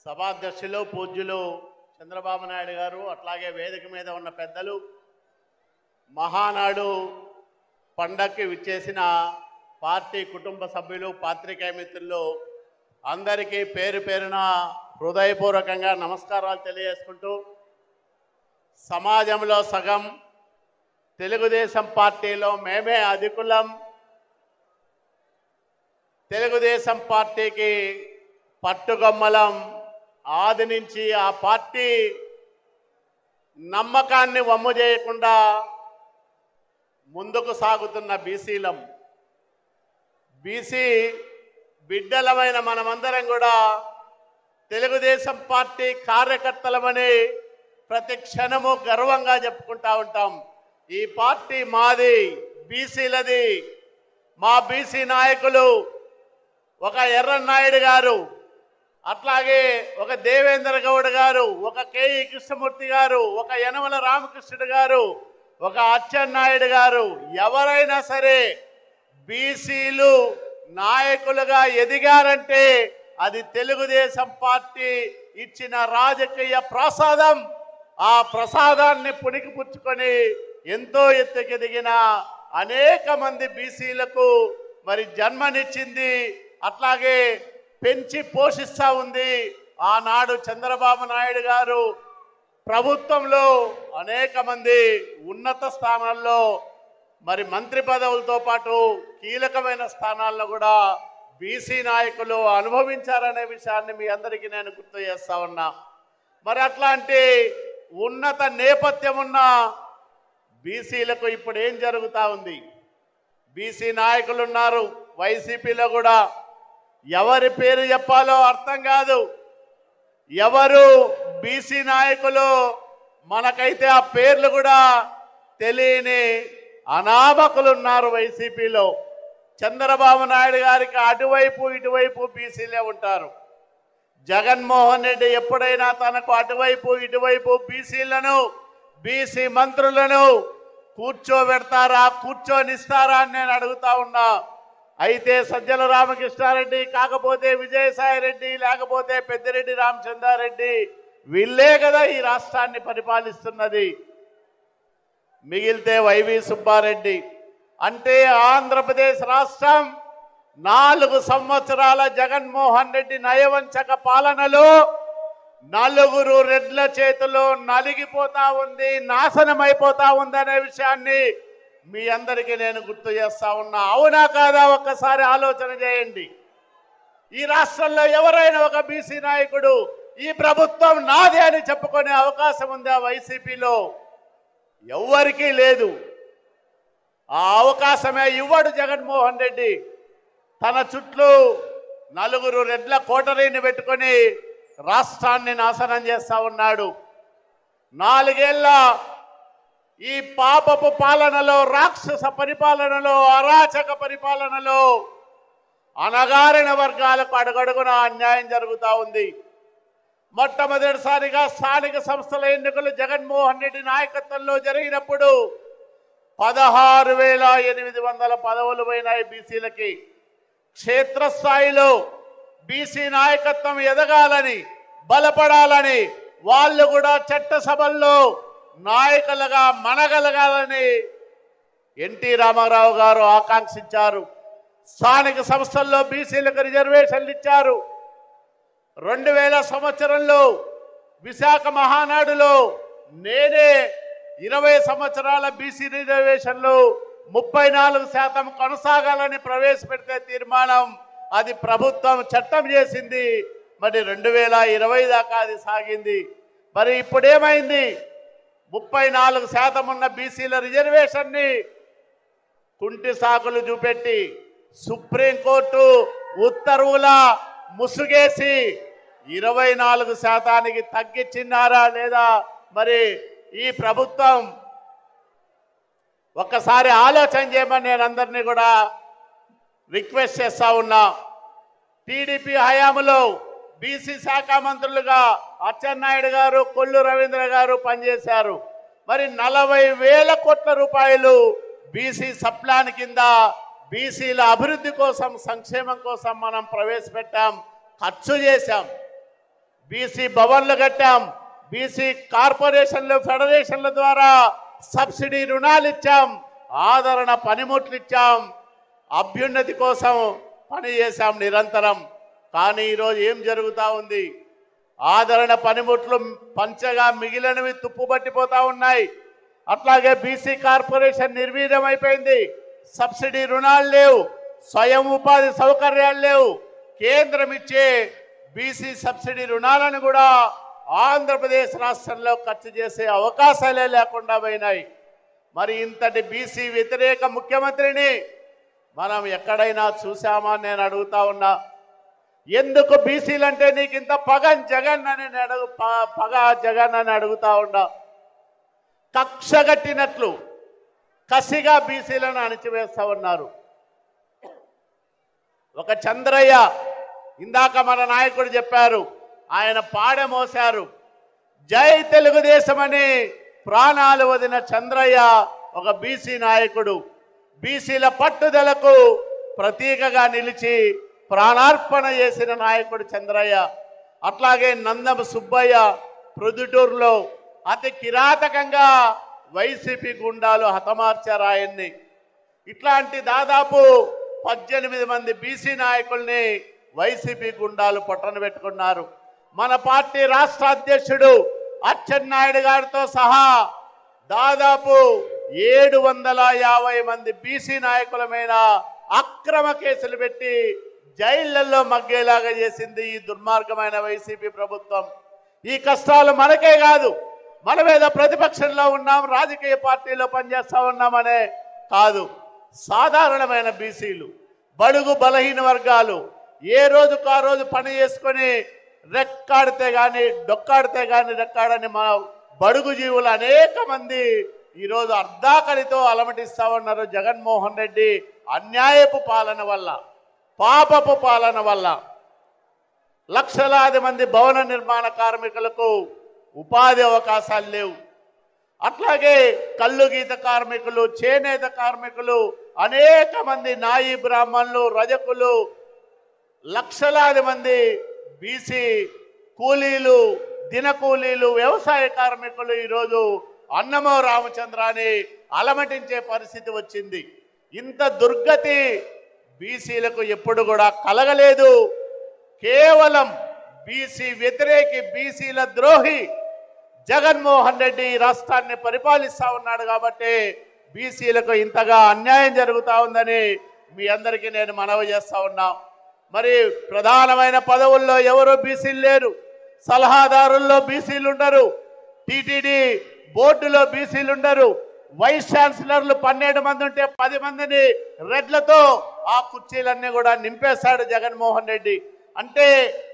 సభాధ్యక్షులు పూజ్యులు చంద్రబాబు నాయుడు గారు అట్లాగే వేదిక మీద ఉన్న పెద్దలు మహానాడు పండక్కి విచ్చేసిన పార్టీ కుటుంబ సభ్యులు పాత్రికేయ మిత్రులు అందరికీ పేరు పేరున హృదయపూర్వకంగా నమస్కారాలు తెలియజేసుకుంటూ సమాజంలో సగం తెలుగుదేశం పార్టీలో మేమే అధికులం తెలుగుదేశం పార్టీకి పట్టుగొమ్మలం ఆది నుంచి ఆ పార్టీ నమ్మకాన్ని వమ్ము చేయకుండా ముందుకు సాగుతున్న బీసీలం బీసీ బిడ్డలమైన మనమందరం కూడా తెలుగుదేశం పార్టీ కార్యకర్తలమని ప్రతి క్షణము గర్వంగా చెప్పుకుంటా ఉంటాం ఈ పార్టీ మాది బీసీలది మా బీసీ నాయకులు ఒక ఎర్రన్నాయుడు గారు అట్లాగే ఒక దేవేంద్ర గౌడ్ గారు ఒక కేఈ కృష్ణమూర్తి గారు ఒక యనమల రామకృష్ణుడు గారు ఒక అచ్చెన్నాయుడు గారు ఎవరైనా సరే బీసీలు నాయకులుగా ఎదిగారంటే అది తెలుగుదేశం పార్టీ ఇచ్చిన రాజకీయ ప్రసాదం ఆ ప్రసాదాన్ని పుణికిపుచ్చుకొని ఎంతో ఎత్తుకెదిగిన అనేక మంది బీసీలకు మరి జన్మనిచ్చింది అట్లాగే పెంచి పోషిస్తా ఉంది ఆనాడు చంద్రబాబు నాయుడు గారు ప్రభుత్వంలో అనేక మంది ఉన్నత స్థానాల్లో మరి మంత్రి పదవులతో పాటు కీలకమైన స్థానాల్లో కూడా బీసీ నాయకులు అనుభవించారనే విషయాన్ని మీ అందరికీ నేను గుర్తు చేస్తా ఉన్నా మరి అట్లాంటి ఉన్నత నేపథ్యం ఉన్న బీసీలకు ఇప్పుడు ఏం జరుగుతా ఉంది బీసీ నాయకులు ఉన్నారు వైసీపీలో కూడా ఎవరి పేరు చెప్పాలో అర్థం కాదు ఎవరు బీసీ నాయకులు మనకైతే ఆ పేర్లు కూడా తెలియని అనామకులు ఉన్నారు వైసీపీలో చంద్రబాబు నాయుడు గారికి అటువైపు ఇటువైపు బీసీలే ఉంటారు జగన్మోహన్ రెడ్డి ఎప్పుడైనా తనకు అటువైపు ఇటువైపు బీసీలను బీసీ మంత్రులను కూర్చోబెడతారా కూర్చోనిస్తారా అని నేను అడుగుతా ఉన్నా అయితే సజ్జల రామకృష్ణారెడ్డి కాకపోతే విజయసాయి రెడ్డి లేకపోతే పెద్దిరెడ్డి రామచంద్రారెడ్డి వీళ్ళే కదా ఈ రాష్ట్రాన్ని పరిపాలిస్తున్నది మిగిలితే వైవి సుబ్బారెడ్డి అంటే ఆంధ్రప్రదేశ్ రాష్ట్రం నాలుగు సంవత్సరాల జగన్మోహన్ రెడ్డి నయవంచక పాలనలో నలుగురు రెడ్ల చేతిలో నలిగిపోతా ఉంది నాశనమైపోతా ఉంది అనే విషయాన్ని మీ అందరికీ నేను గుర్తు చేస్తా ఉన్నా అవునా కాదా ఒక్కసారి ఆలోచన చేయండి ఈ రాష్ట్రంలో ఎవరైనా ఒక బీసీ నాయకుడు ఈ ప్రభుత్వం నాదే అని చెప్పుకునే అవకాశం ఉందా వైసీపీలో ఎవ్వరికీ లేదు ఆ అవకాశమే ఇవ్వడు జగన్మోహన్ రెడ్డి తన చుట్టూ నలుగురు రెడ్ల కోటరీని పెట్టుకొని రాష్ట్రాన్ని నాశనం చేస్తా ఉన్నాడు నాలుగేళ్ల ఈ పాపపు పాలనలో రాక్షస పరిపాలనలో అరాచక పరిపాలనలో అనగారిన వర్గాలకు అడుగడుగున అన్యాయం జరుగుతూ ఉంది మొట్టమొదటిసారిగా స్థానిక సంస్థల ఎన్నికలు జగన్మోహన్ రెడ్డి నాయకత్వంలో జరిగినప్పుడు పదహారు వేల ఎనిమిది వందల పదవులు పోయినాయి బీసీలకి క్షేత్రస్థాయిలో బీసీ నాయకత్వం ఎదగాలని బలపడాలని వాళ్ళు కూడా చట్టసభల్లో నాయకులుగా మనగలగాలని ఎన్టీ రామారావు గారు ఆకాంక్షించారు స్థానిక సంస్థల్లో బీసీలకు రిజర్వేషన్లు ఇచ్చారు రెండు వేల సంవత్సరంలో విశాఖ మహానాడులో నేనే ఇరవై సంవత్సరాల బీసీ రిజర్వేషన్లు ముప్పై నాలుగు శాతం కొనసాగాలని ప్రవేశపెడితే తీర్మానం అది ప్రభుత్వం చట్టం చేసింది మరి రెండు వేల ఇరవై దాకా అది సాగింది మరి ఇప్పుడేమైంది ముప్పై నాలుగు శాతం ఉన్న బీసీల రిజర్వేషన్ని కుంటి సాకులు చూపెట్టి సుప్రీంకోర్టు ఉత్తర్వుల ముసుగేసి ఇరవై నాలుగు శాతానికి తగ్గించినారా లేదా మరి ఈ ప్రభుత్వం ఒక్కసారి ఆలోచన చేయమని నేను అందరినీ కూడా రిక్వెస్ట్ చేస్తా ఉన్నా టీడీపీ హయాంలో బీసీ శాఖ మంత్రులుగా అచ్చెన్నాయుడు గారు కొల్లు రవీంద్ర గారు పనిచేశారు మరి నలభై వేల కోట్ల రూపాయలు బీసీ సప్లాన్ కింద బీసీల అభివృద్ధి కోసం సంక్షేమం కోసం మనం ప్రవేశపెట్టాం ఖర్చు చేశాం బీసీ భవన్లు కట్టాం బీసీ కార్పొరేషన్లు ఫెడరేషన్ల ద్వారా సబ్సిడీ రుణాలు ఇచ్చాం ఆదరణ పనిముట్లు ఇచ్చాం అభ్యున్నతి కోసం పని చేశాం నిరంతరం కానీ ఈరోజు ఏం జరుగుతూ ఉంది ఆదరణ పనిముట్లు పంచగా మిగిలినవి తుప్పుపట్టిపోతా ఉన్నాయి అట్లాగే బీసీ కార్పొరేషన్ నిర్వీర్యం అయిపోయింది సబ్సిడీ రుణాలు లేవు స్వయం ఉపాధి సౌకర్యాలు లేవు కేంద్రం ఇచ్చే బీసీ సబ్సిడీ రుణాలను కూడా ఆంధ్రప్రదేశ్ రాష్ట్రంలో ఖర్చు చేసే అవకాశాలే లేకుండా పోయినాయి మరి ఇంతటి బీసీ వ్యతిరేక ముఖ్యమంత్రిని మనం ఎక్కడైనా చూసామా అని నేను అడుగుతా ఉన్నా ఎందుకు బీసీలు అంటే నీకు ఇంత పగన్ జగన్ అని నేను అడుగు ప- పగ జగన్ అని అడుగుతా ఉన్నా కక్షగట్టినట్లు కసిగా బీసీలను అణిచివేస్తా ఉన్నారు ఒక చంద్రయ్య ఇందాక మన నాయకుడు చెప్పారు ఆయన పాడె మోశారు జై తెలుగుదేశం అని ప్రాణాలు వదిన చంద్రయ్య ఒక బీసీ నాయకుడు బీసీల పట్టుదలకు ప్రతీకగా నిలిచి ప్రాణార్పణ చేసిన నాయకుడు చంద్రయ్య అట్లాగే నందం సుబ్బయ్య ప్రొద్దుటూరులో అతి కిరాతకంగా వైసీపీ గుండాలు హతమార్చారు ఆయన్ని ఇట్లాంటి దాదాపు పద్దెనిమిది మంది బీసీ నాయకుల్ని వైసీపీ గుండాలు పొట్టన పెట్టుకున్నారు మన పార్టీ రాష్ట్ర అధ్యక్షుడు అచ్చెన్నాయుడు గారితో సహా దాదాపు ఏడు వందల యాభై మంది బీసీ నాయకుల మీద అక్రమ కేసులు పెట్టి జైళ్లలో మగ్గేలాగా చేసింది ఈ దుర్మార్గమైన వైసీపీ ప్రభుత్వం ఈ కష్టాలు మనకే కాదు మన మీద ప్రతిపక్షంలో ఉన్నాం రాజకీయ పార్టీలో పనిచేస్తా ఉన్నామనే కాదు సాధారణమైన బీసీలు బడుగు బలహీన వర్గాలు ఏ రోజుకు ఆ రోజు పని చేసుకొని రెక్కాడితే గాని డొక్కాడితే గాని రెక్కాడని మన బడుగు జీవులు అనేక మంది ఈరోజు అర్ధాకలితో అలమటిస్తా ఉన్నారు జగన్మోహన్ రెడ్డి అన్యాయపు పాలన వల్ల పాపపు పాలన వల్ల లక్షలాది మంది భవన నిర్మాణ కార్మికులకు ఉపాధి అవకాశాలు లేవు అట్లాగే కళ్ళు గీత కార్మికులు చేనేత కార్మికులు అనేక మంది నాయి బ్రాహ్మణులు రజకులు లక్షలాది మంది బీసీ కూలీలు దిన కూలీలు వ్యవసాయ కార్మికులు ఈరోజు అన్నమో రామచంద్రాన్ని అలమటించే పరిస్థితి వచ్చింది ఇంత దుర్గతి బీసీలకు ఎప్పుడు కూడా కలగలేదు కేవలం బీసీ వ్యతిరేకి బీసీల ద్రోహి జగన్మోహన్ రెడ్డి ఈ రాష్ట్రాన్ని పరిపాలిస్తా ఉన్నాడు కాబట్టి బీసీలకు ఇంతగా అన్యాయం జరుగుతా ఉందని మీ అందరికీ నేను మనవి చేస్తా ఉన్నా మరి ప్రధానమైన పదవుల్లో ఎవరు బీసీలు లేరు సలహాదారుల్లో బీసీలు ఉండరు టిటిడి బోర్డులో బీసీలు ఉండరు వైస్ ఛాన్సలర్లు పన్నెండు మంది ఉంటే పది మందిని రెడ్లతో ఆ కుర్చీలన్నీ కూడా నింపేశాడు జగన్మోహన్ రెడ్డి అంటే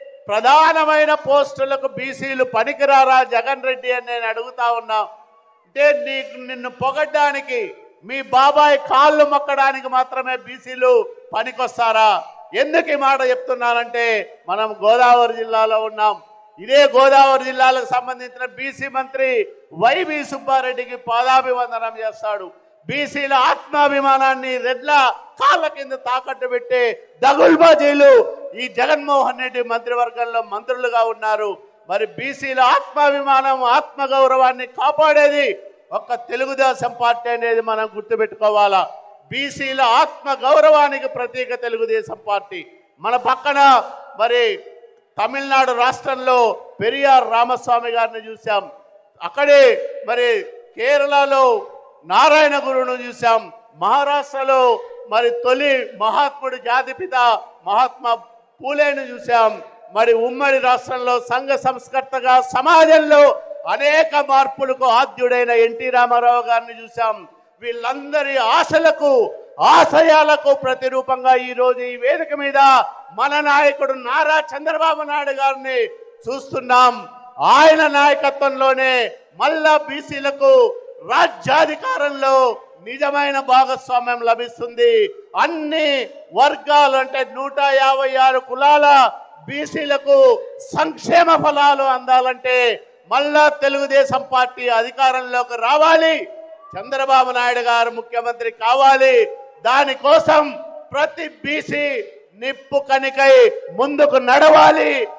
ప్రధానమైన పోస్టులకు బీసీలు పనికిరారా జగన్ రెడ్డి అని నేను అడుగుతా ఉన్నా అంటే నీకు నిన్ను పొగడ్డానికి మీ బాబాయ్ కాళ్ళు మొక్కడానికి మాత్రమే బీసీలు పనికొస్తారా ఎందుకు ఈ మాట చెప్తున్నానంటే మనం గోదావరి జిల్లాలో ఉన్నాం ఇదే గోదావరి జిల్లాలకు సంబంధించిన బీసీ మంత్రి వైవి సుబ్బారెడ్డికి పాదాభివందనం చేస్తాడు బీసీల ఆత్మాభిమానాన్ని రెడ్ల కాళ్ళ కింద తాకట్టు పెట్టే దగుల్బాజీలు ఈ జగన్మోహన్ రెడ్డి మంత్రివర్గంలో మంత్రులుగా ఉన్నారు మరి బీసీల ఆత్మాభిమానం ఆత్మగౌరవాన్ని కాపాడేది ఒక్క తెలుగుదేశం పార్టీ అనేది మనం గుర్తుపెట్టుకోవాలా బీసీల ఆత్మ గౌరవానికి ప్రతీక తెలుగుదేశం పార్టీ మన పక్కన మరి తమిళనాడు రాష్ట్రంలో పెరియార్ రామస్వామి గారిని చూసాం అక్కడే మరి కేరళలో నారాయణ గురువును చూసాం మహారాష్ట్రలో మరి తొలి మహాత్ముడు జాతిపిత మహాత్మా పూలేను చూసాం మరి ఉమ్మడి రాష్ట్రంలో సంఘ సంస్కర్తగా సమాజంలో అనేక మార్పులకు ఆద్యుడైన ఎన్టీ రామారావు గారిని చూసాం వీళ్ళందరి ఆశలకు ఆశయాలకు ప్రతిరూపంగా ఈ రోజు ఈ వేదిక మీద మన నాయకుడు నారా చంద్రబాబు నాయుడు గారిని చూస్తున్నాం ఆయన నాయకత్వంలోనే మళ్ళా బీసీలకు రాజ్యాధికారంలో నిజమైన భాగస్వామ్యం లభిస్తుంది అన్ని వర్గాలు అంటే నూట యాభై ఆరు కులాల బీసీలకు సంక్షేమ ఫలాలు అందాలంటే మళ్ళా తెలుగుదేశం పార్టీ అధికారంలోకి రావాలి చంద్రబాబు నాయుడు గారు ముఖ్యమంత్రి కావాలి దానికోసం ప్రతి బీసీ నిప్పు కనికై ముందుకు నడవాలి